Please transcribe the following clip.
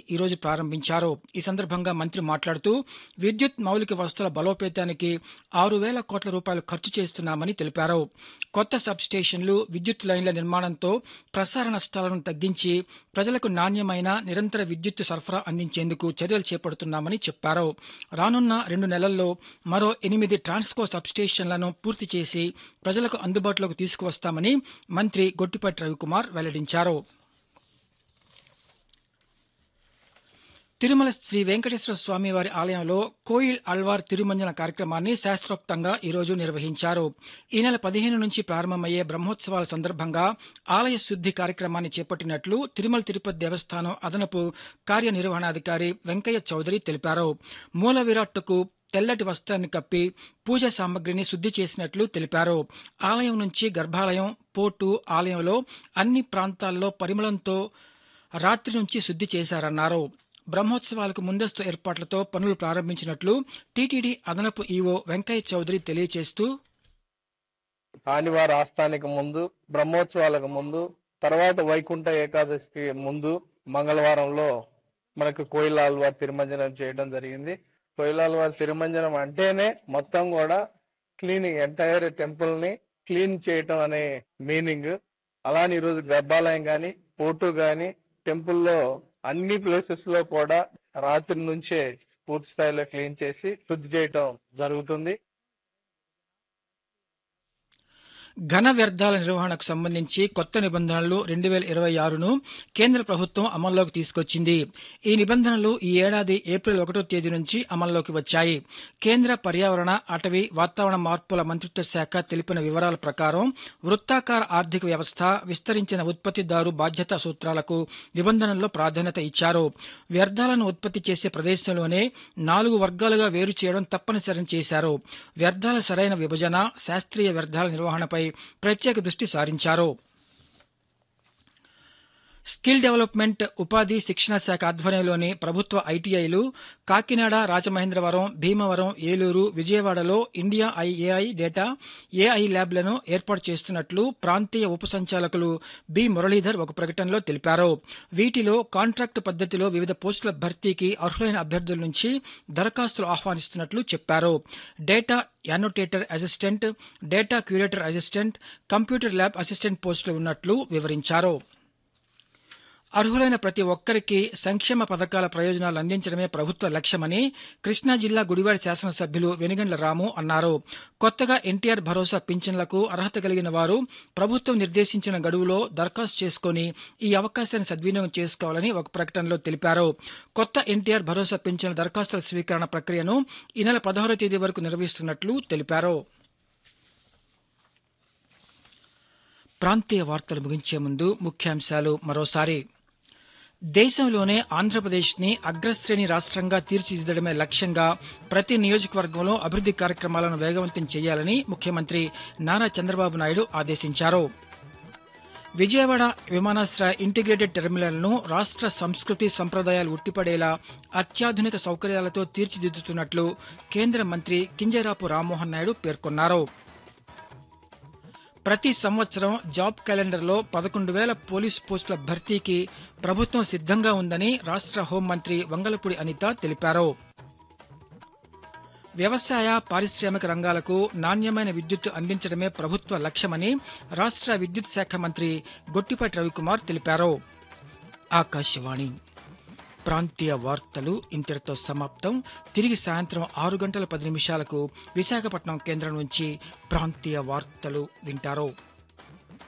ఈరోజు ప్రారంభించారు ఈ సందర్భంగా మంత్రి మాట్లాడుతూ విద్యుత్ మౌలిక వసతుల బలోపేతానికి ఆరు వేల కోట్ల రూపాయలు ఖర్చు చేస్తున్నామని తెలిపారు కొత్త సబ్ స్టేషన్లు విద్యుత్ లైన్ల నిర్మాణంతో ప్రసార నష్టాలను తగ్గించి ప్రజలకు నాణ్యమైన నిరంతర విద్యుత్ సరఫరా అందించేందుకు చర్యలు చేపడుతున్నామని చెప్పారు రానున్న రెండు నెలల్లో మరో ఎనిమిది ట్రాన్స్కో సబ్ స్టేషన్లను పూర్తి చేసి ప్రజలకు అందుబాటులోకి తీసుకువస్తామని మంత్రి గొట్టిపాటి రవికుమార్ వెల్లడించారు తిరుమల శ్రీ వెంకటేశ్వర స్వామి వారి ఆలయంలో కోయిల్ అల్వార్ తిరుమంజన కార్యక్రమాన్ని శాస్త్రోక్తంగా ఈరోజు నిర్వహించారు ఈ నెల పదిహేను నుంచి ప్రారంభమయ్యే బ్రహ్మోత్సవాల సందర్భంగా ఆలయ శుద్ధి కార్యక్రమాన్ని చేపట్టినట్లు తిరుమల తిరుపతి దేవస్థానం అదనపు కార్యనిర్వహణాధికారి వెంకయ్య చౌదరి తెలిపారు మూల విరాట్టుకు తెల్లటి వస్త్రాన్ని కప్పి పూజ సామగ్రిని శుద్ధి చేసినట్లు తెలిపారు ఆలయం నుంచి గర్భాలయం పోర్టు ఆలయంలో అన్ని ప్రాంతాల్లో పరిమళంతో రాత్రి నుంచి శుద్ధి చేశారన్నారు బ్రహ్మోత్సవాలకు ముందస్తు ఏర్పాట్లతో పనులు ప్రారంభించినట్లు టీటీడీ అదనపు ఈవో వెంకయ్య చౌదరి తెలియజేస్తూ ఆదివార ఆస్థానికి ముందు బ్రహ్మోత్సవాలకు ముందు తర్వాత వైకుంఠ ఏకాదశికి ముందు మంగళవారంలో మనకు కోయిలాల్వార్ తిరుమంజనం చేయడం జరిగింది కోయిలాల్వార్ తిరుమంజనం అంటేనే మొత్తం కూడా క్లీనింగ్ ఎంటైర్ టెంపుల్ ని క్లీన్ చేయటం అనే మీనింగ్ అలానే ఈరోజు గర్భాలయం గాని పోర్టు గాని టెంపుల్లో అన్ని ప్లేసెస్ లో కూడా రాత్రి నుంచే పూర్తి స్థాయిలో క్లీన్ చేసి శుద్ధి చేయటం జరుగుతుంది ఘన వ్యర్థాల నిర్వహణకు సంబంధించి కొత్త నిబంధనలు రెండు వేల ఇరవై ఆరును కేంద్ర ప్రభుత్వం అమల్లోకి తీసుకొచ్చింది ఈ నిబంధనలు ఈ ఏడాది ఏప్రిల్ ఒకటో తేదీ నుంచి అమల్లోకి వచ్చాయి కేంద్ర పర్యావరణ అటవీ వాతావరణ మార్పుల మంత్రిత్వ శాఖ తెలిపిన వివరాల ప్రకారం వృత్తాకార ఆర్థిక వ్యవస్థ విస్తరించిన ఉత్పత్తిదారు బాధ్యతా సూత్రాలకు నిబంధనల్లో ప్రాధాన్యత ఇచ్చారు వ్యర్థాలను ఉత్పత్తి చేసే ప్రదేశంలోనే నాలుగు వర్గాలుగా వేరు చేయడం తప్పనిసరి చేశారు వ్యర్థాల సరైన విభజన శాస్త్రీయ వ్యర్థాల నిర్వహణపై ప్రత్యేక దృష్టి సారించారు స్కిల్ డెవలప్మెంట్ ఉపాధి శిక్షణ శాఖ ఆధ్వర్యంలోని ప్రభుత్వ ఐటీఐలు కాకినాడ రాజమహేంద్రవరం భీమవరం ఏలూరు విజయవాడలో ఇండియా ఐఏఐ డేటా ఏఐ ల్యాబ్లను ఏర్పాటు చేస్తున్నట్లు ప్రాంతీయ ఉప సంచాలకులు బి మురళీధర్ ఒక ప్రకటనలో తెలిపారు వీటిలో కాంట్రాక్ట్ పద్ధతిలో వివిధ పోస్టుల భర్తీకి అర్హులైన అభ్యర్థుల నుంచి దరఖాస్తులు ఆహ్వానిస్తున్నట్లు చెప్పారు data annotator assistant data curator assistant computer lab assistant పోస్టులు ఉన్నట్లు వివరించారు అర్హులైన ప్రతి ఒక్కరికి సంక్షేమ పథకాల ప్రయోజనాలు అందించడమే ప్రభుత్వ లక్ష్యమని కృష్ణా జిల్లా గుడివాడ శాసనసభ్యులు వెనుగండ్ల రాము అన్నారు కొత్తగా ఎన్టీఆర్ భరోసా పింఛన్లకు అర్హత కలిగిన వారు ప్రభుత్వం నిర్దేశించిన గడువులో దరఖాస్తు చేసుకుని ఈ అవకాశాన్ని సద్వినియోగం చేసుకోవాలని ఒక ప్రకటనలో తెలిపారు కొత్త ఎన్టీఆర్ భరోసా పింఛన్ల దరఖాస్తుల స్వీకరణ ప్రక్రియను ఈ నెల పదహారో తేదీ వరకు నిర్వహిస్తున్నట్లు తెలిపారు ప్రాంతీయ వార్తలు ముగించే ముందు ముఖ్యాంశాలు మరోసారి దేశంలోనే ఆంధ్రప్రదేశ్ని అగ్రశ్రేణి రాష్ట్రంగా తీర్చిదిద్దడమే లక్ష్యంగా ప్రతి నియోజకవర్గంలో అభివృద్ది కార్యక్రమాలను వేగవంతం చేయాలని ముఖ్యమంత్రి నారా చంద్రబాబు నాయుడు ఆదేశించారు విజయవాడ విమానాశ్రయ ఇంటిగ్రేటెడ్ టెర్మినల్ను రాష్ట్ర సంస్కృతి సంప్రదాయాలు ఉట్టిపడేలా అత్యాధునిక సౌకర్యాలతో తీర్చిదిద్దుతున్నట్లు కేంద్ర మంత్రి కింజరాపు రామ్మోహన్ నాయుడు పేర్కొన్నారు ప్రతి సంవత్సరం జాబ్ క్యాలెండర్లో పదకొండు వేల పోలీస్ పోస్టుల భర్తీకి ప్రభుత్వం సిద్ధంగా ఉందని రాష్ట్ర హోంమంత్రి వంగలపూడి అనిత తెలిపారు వ్యవసాయ పారిశ్రామిక రంగాలకు నాణ్యమైన విద్యుత్ అందించడమే ప్రభుత్వ లక్ష్యమని రాష్ట్ర విద్యుత్ శాఖ మంత్రి గొట్టిపాటి రవికుమార్ తెలిపారు ఆకాశవాణి ప్రాంతీయ వార్తలు ఇంతటితో సమాప్తం తిరిగి సాయంత్రం ఆరు గంటల పది నిమిషాలకు విశాఖపట్నం కేంద్రం నుంచి ప్రాంతీయ వార్తలు వింటారు